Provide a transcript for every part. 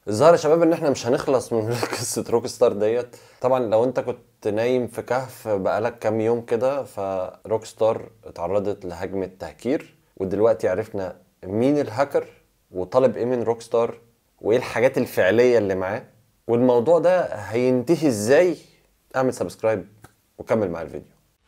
الظاهر يا شباب ان احنا مش هنخلص من قصه روك ستار ديت طبعا لو انت كنت نايم في كهف بقالك كام يوم كده فروك ستار اتعرضت لهجمه تهكير ودلوقتي عرفنا مين الهاكر وطلب ايه من روك ستار وايه الحاجات الفعليه اللي معاه والموضوع ده هينتهي ازاي اعمل سبسكرايب وكمل مع الفيديو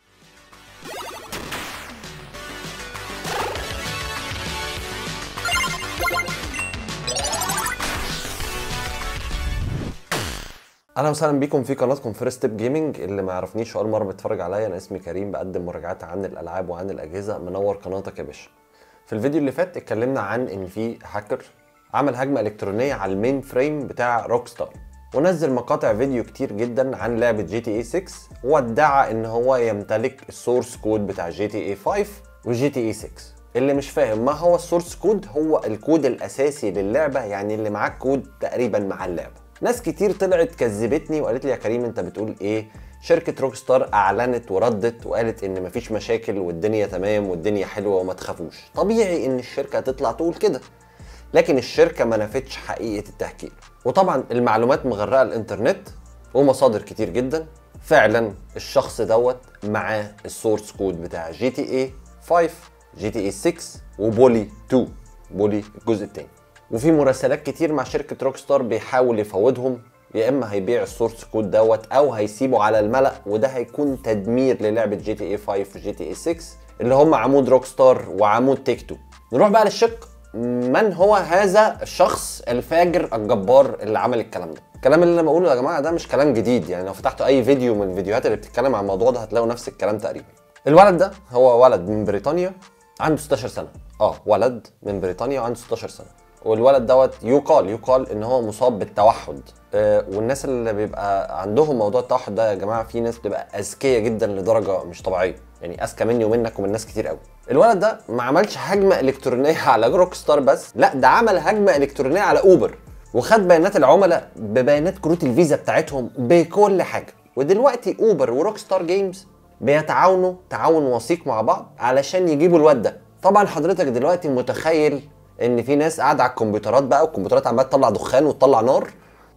اهلا وسهلا بيكم في قناتكم فيرست ستيب جيمنج اللي ما يعرفنيش اول مره بيتفرج عليا انا اسمي كريم بقدم مراجعات عن الالعاب وعن الاجهزه منور قناتك يا باشا في الفيديو اللي فات اتكلمنا عن ان في هاكر عمل هجمه الكترونيه على المين فريم بتاع روك ستار ونزل مقاطع فيديو كتير جدا عن لعبه جي تي اي 6 وادعى ان هو يمتلك السورس كود بتاع جي تي اي 5 وجي تي اي 6 اللي مش فاهم ما هو السورس كود هو الكود الاساسي للعبه يعني اللي معاك كود تقريبا مع اللعبه ناس كتير طلعت كذبتني وقالت لي يا كريم انت بتقول ايه شركة روك ستار اعلنت وردت وقالت ان مفيش مشاكل والدنيا تمام والدنيا حلوة وما تخافوش طبيعي ان الشركة تطلع تقول كده لكن الشركة ما نفتش حقيقة التهكير وطبعا المعلومات مغرقة الانترنت ومصادر كتير جدا فعلا الشخص دوت معاه السورس كود بتاع جي تي اي 5 جي تي اي 6 وبولي 2 بولي الجزء الثاني وفي مراسلات كتير مع شركه روك ستار بيحاول يفاوضهم يا اما هيبيع السورس كود دوت او هيسيبه على الملأ وده هيكون تدمير للعبه جي تي اي 5 وجي تي اي 6 اللي هم عمود روك ستار وعمود تيك تو نروح بقى للشق من هو هذا الشخص الفاجر الجبار اللي عمل الكلام ده الكلام اللي انا بقوله يا جماعه ده مش كلام جديد يعني لو فتحتوا اي فيديو من الفيديوهات اللي بتتكلم عن الموضوع ده هتلاقوا نفس الكلام تقريبا الولد ده هو ولد من بريطانيا عنده 16 سنه اه ولد من بريطانيا وعنده 16 سنه والولد دوت يقال يقال ان هو مصاب بالتوحد آه والناس اللي بيبقى عندهم موضوع التوحد ده يا جماعه في ناس بتبقى اذكياء جدا لدرجه مش طبيعيه يعني اذكى مني ومنك ومن ناس كتير قوي الولد ده ما عملش هجمه الكترونيه على روك ستار بس لا ده عمل هجمه الكترونيه على اوبر وخد بيانات العملاء ببيانات كروت الفيزا بتاعتهم بكل حاجه ودلوقتي اوبر وروك ستار جيمز بيتعاونوا تعاون وثيق مع بعض علشان يجيبوا الواد ده طبعا حضرتك دلوقتي متخيل ان في ناس قاعده على الكمبيوترات بقى والكمبيوترات عماله تطلع دخان وتطلع نار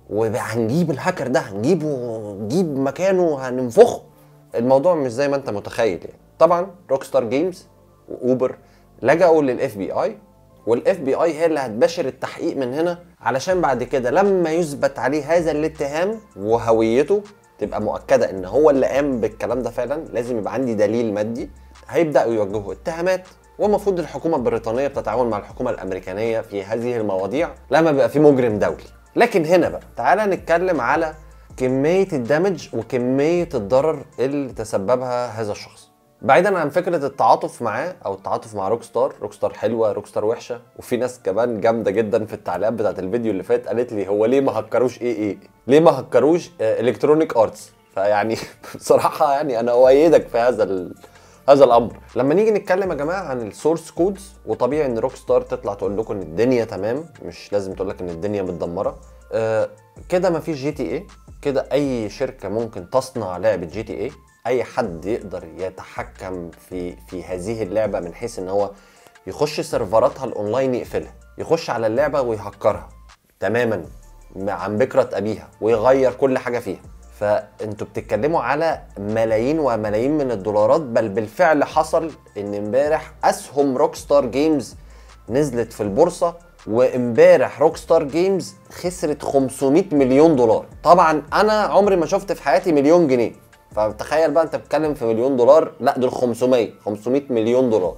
وهنجيب الهاكر ده هنجيبه نجيب مكانه هننفخه الموضوع مش زي ما انت متخيل يعني طبعا روك ستار جيمز واوبر لجأوا للاف بي اي والاف بي اي هي اللي هتباشر التحقيق من هنا علشان بعد كده لما يثبت عليه هذا الاتهام وهويته تبقى مؤكده ان هو اللي قام بالكلام ده فعلا لازم يبقى عندي دليل مادي هيبداوا يوجهوا اتهامات والمفروض الحكومه البريطانيه بتتعاون مع الحكومه الامريكانيه في هذه المواضيع لما بيبقى في مجرم دولي لكن هنا بقى تعالى نتكلم على كميه الدمج وكميه الضرر اللي تسببها هذا الشخص بعيدا عن فكره التعاطف معاه او التعاطف مع روك ستار روك ستار حلوه روك ستار وحشه وفي ناس كمان جامده جدا في التعليقات بتاعت الفيديو اللي فات قالت لي هو ليه ما هكروش ايه ايه ليه ما هكروش الكترونيك ارتس فيعني بصراحه يعني انا اؤيدك في هذا ال... هذا الامر لما نيجي نتكلم يا جماعه عن السورس كودز وطبيعي ان روك ستار تطلع تقول لكم ان الدنيا تمام مش لازم تقول لك ان الدنيا متدمره آه كده مفيش جي تي اي كده اي شركه ممكن تصنع لعبه جي تي اي اي حد يقدر يتحكم في في هذه اللعبه من حيث ان هو يخش سيرفراتها الاونلاين يقفلها يخش على اللعبه ويهكرها تماما عن بكره ابيها ويغير كل حاجه فيها فانتوا بتتكلموا على ملايين وملايين من الدولارات بل بالفعل حصل ان امبارح اسهم روك ستار جيمز نزلت في البورصه وامبارح روك ستار جيمز خسرت 500 مليون دولار طبعا انا عمري ما شفت في حياتي مليون جنيه فتخيل بقى انت بتتكلم في مليون دولار لا دول 500 500 مليون دولار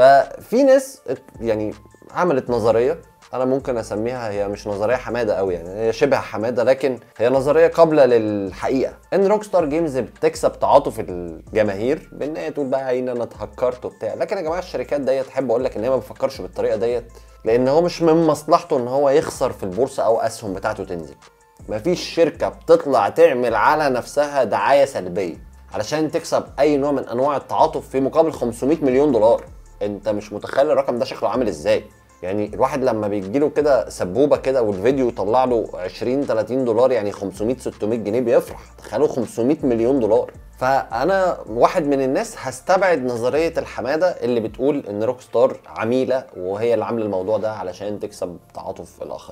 ففي ناس يعني عملت نظريه انا ممكن اسميها هي مش نظريه حماده قوي يعني هي شبه حماده لكن هي نظريه قابله للحقيقه ان روك ستار جيمز بتكسب تعاطف الجماهير بان هي تقول بقى عين انا اتهكرت وبتاع لكن يا جماعه الشركات ديت احب اقول لك ان هي ما بتفكرش بالطريقه ديت لان هو مش من مصلحته ان هو يخسر في البورصه او اسهم بتاعته تنزل مفيش شركه بتطلع تعمل على نفسها دعايه سلبيه علشان تكسب اي نوع من انواع التعاطف في مقابل 500 مليون دولار انت مش متخيل الرقم ده شكله عامل ازاي يعني الواحد لما بيجي له كده سبوبه كده والفيديو يطلع له 20 30 دولار يعني 500 600 جنيه بيفرح تخيلوا 500 مليون دولار فانا واحد من الناس هستبعد نظريه الحماده اللي بتقول ان روك ستار عميله وهي اللي عامله الموضوع ده علشان تكسب تعاطف الاخرين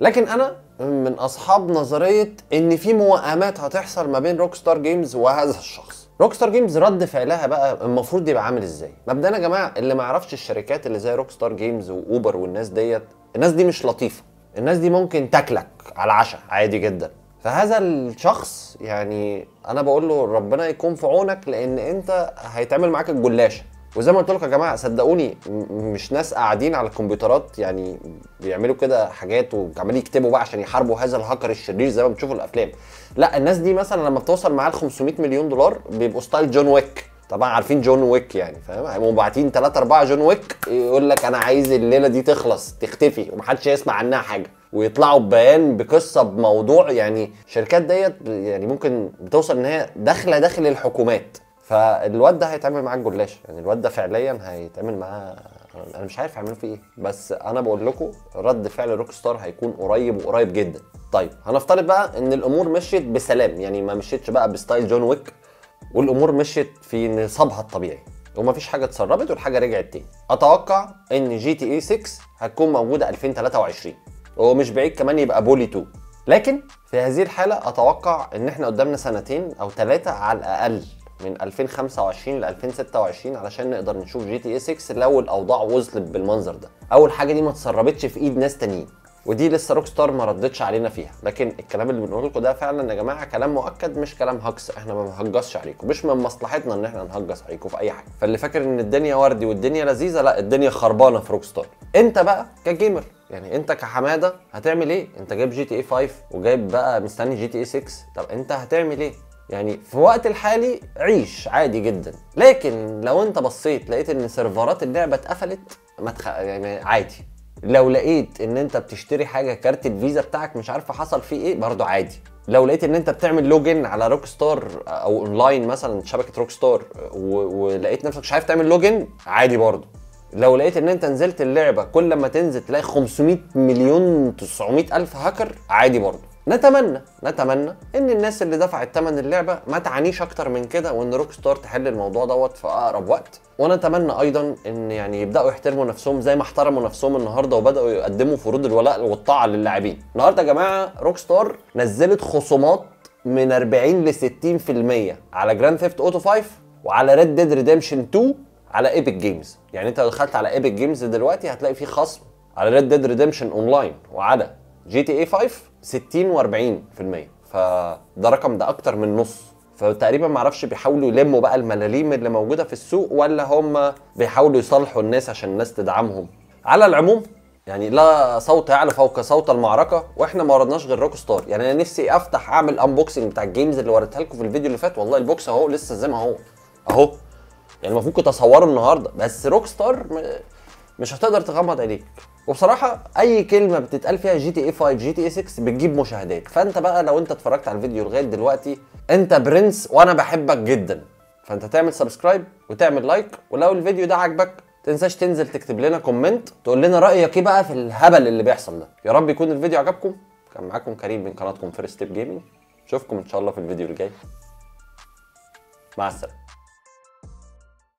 لكن انا من اصحاب نظريه ان في موائمات هتحصل ما بين روك ستار جيمز وهذا الشخص روك ستار جيمز رد فعلها بقى المفروض يبقى عامل ازاي مبدئيا يا جماعه اللي ما يعرفش الشركات اللي زي روك ستار جيمز واوبر والناس ديت الناس دي مش لطيفه الناس دي ممكن تاكلك على العشاء عادي جدا فهذا الشخص يعني انا بقول له ربنا يكون في عونك لان انت هيتعمل معاك الجلاشه وزي ما قلت لكم يا جماعه صدقوني م- مش ناس قاعدين على الكمبيوترات يعني بيعملوا كده حاجات وعمالين يكتبوا بقى عشان يحاربوا هذا الهاكر الشرير زي ما بتشوفوا الافلام لا الناس دي مثلا لما بتوصل معاه ال 500 مليون دولار بيبقوا ستايل جون ويك طبعا عارفين جون ويك يعني فاهم هيبقوا باعتين 3 4 جون ويك يقول لك انا عايز الليله دي تخلص تختفي ومحدش يسمع عنها حاجه ويطلعوا ببيان بقصه بموضوع يعني الشركات ديت يعني ممكن بتوصل ان هي داخله داخل الحكومات فالواد ده هيتعمل معاه الجلاش يعني الواد ده فعليا هيتعمل معاه انا مش عارف هيعملوا فيه ايه بس انا بقول لكم رد فعل روك ستار هيكون قريب وقريب جدا طيب هنفترض بقى ان الامور مشيت بسلام يعني ما مشيتش بقى بستايل جون ويك والامور مشيت في نصابها الطبيعي ومفيش حاجه اتسربت والحاجه رجعت تاني اتوقع ان جي تي اي 6 هتكون موجوده 2023 ومش بعيد كمان يبقى بولي 2 لكن في هذه الحاله اتوقع ان احنا قدامنا سنتين او ثلاثه على الاقل من 2025 ل 2026 علشان نقدر نشوف جي تي اي 6 لو الاوضاع وصلت بالمنظر ده اول حاجه دي ما اتسربتش في ايد ناس تانيين ودي لسه روك ستار ما ردتش علينا فيها لكن الكلام اللي بنقوله لكم ده فعلا يا جماعه كلام مؤكد مش كلام هجس احنا ما بنهجسش عليكم مش من مصلحتنا ان احنا نهجس عليكم في اي حاجه فاللي فاكر ان الدنيا وردي والدنيا لذيذه لا الدنيا خربانه في روك ستار انت بقى كجيمر يعني انت كحماده هتعمل ايه انت جايب جي تي اي 5 وجايب بقى مستني جي تي اي 6 طب انت هتعمل ايه يعني في وقت الحالي عيش عادي جدا لكن لو انت بصيت لقيت ان سيرفرات اللعبه اتقفلت ما تخ... يعني عادي لو لقيت ان انت بتشتري حاجه كارت الفيزا بتاعك مش عارفه حصل فيه ايه برضه عادي لو لقيت ان انت بتعمل لوجن على روك ستار او اونلاين مثلا شبكه روك ستار و... ولقيت نفسك مش عارف تعمل لوجن عادي برضه لو لقيت ان انت نزلت اللعبه كل ما تنزل تلاقي 500 مليون 900 الف هاكر عادي برضه نتمنى نتمنى ان الناس اللي دفعت ثمن اللعبه ما تعانيش اكتر من كده وان روك ستار تحل الموضوع دوت في اقرب وقت ونتمنى ايضا ان يعني يبداوا يحترموا نفسهم زي ما احترموا نفسهم النهارده وبداوا يقدموا فروض الولاء والطاعه للاعبين النهارده يا جماعه روك ستار نزلت خصومات من 40 ل 60% على جراند ثيفت اوتو 5 وعلى ريد ديد ريديمشن 2 على ايبك جيمز يعني انت لو دخلت على ايبك جيمز دلوقتي هتلاقي فيه خصم على ريد ديد ريديمشن اونلاين وعلى جي تي اي 5 60 و40% فده رقم ده اكتر من نص فتقريبا ما اعرفش بيحاولوا يلموا بقى الملاليم اللي موجوده في السوق ولا هم بيحاولوا يصالحوا الناس عشان الناس تدعمهم على العموم يعني لا صوت يعلى فوق صوت المعركه واحنا ما وردناش غير روك ستار يعني انا نفسي افتح اعمل انبوكسنج بتاع الجيمز اللي وريتها لكم في الفيديو اللي فات والله البوكس اهو لسه زي ما هو اهو يعني المفروض كنت اصوره النهارده بس روك ستار م- مش هتقدر تغمض عينيك وبصراحه اي كلمه بتتقال فيها جي تي اي 5 جي تي اي 6 بتجيب مشاهدات فانت بقى لو انت اتفرجت على الفيديو لغايه دلوقتي انت برنس وانا بحبك جدا فانت تعمل سبسكرايب وتعمل لايك ولو الفيديو ده عجبك تنساش تنزل تكتب لنا كومنت تقول لنا رايك ايه بقى في الهبل اللي بيحصل ده يا رب يكون الفيديو عجبكم كان معاكم كريم من قناتكم فيرست ستيب جيمنج اشوفكم ان شاء الله في الفيديو الجاي مع السلامه